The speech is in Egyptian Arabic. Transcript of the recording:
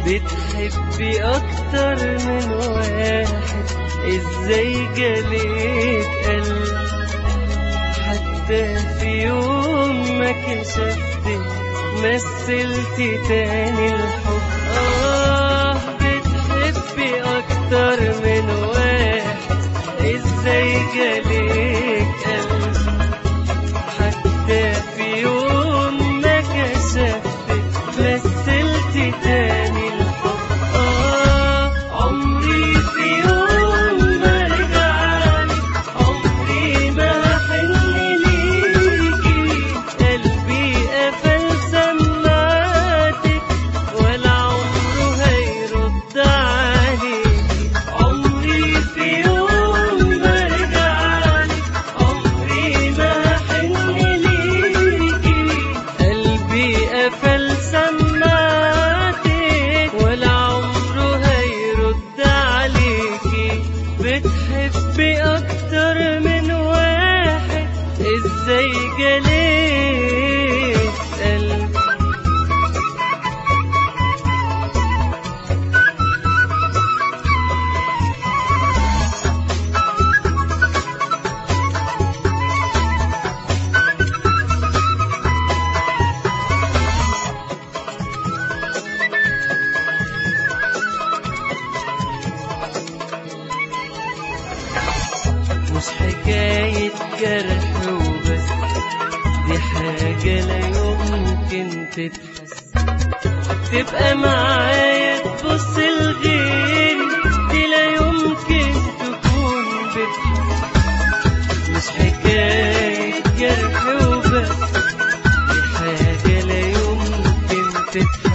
بتحبي اكتر من واحد ازاي جالك قلب حتى في يوم ما كشفت مثلت تاني الحب اه بتحبي اكتر من واحد ازاي جالك قلب حتى في يوم ما كشفت مثلت تاني الحب آه عمري في يوم ما رجعلك عمري ما هحن ليكي قلبي قفل سماعتك ولا عمره هيرد عليكي عمري في يوم ما رجعلك عمري ما هحن ليكي قلبي قفل سماعتك ولا عمره هيرد عليكي بتحبي اكتر من واحد ازاي جالك قلب مش حكاية جرح وبس دي حاجة لا يمكن تتحس تبقى معايا تبص لغيري دي لا يمكن تكون بتحس مش حكاية جرح وبس دي حاجة لا يمكن تتحس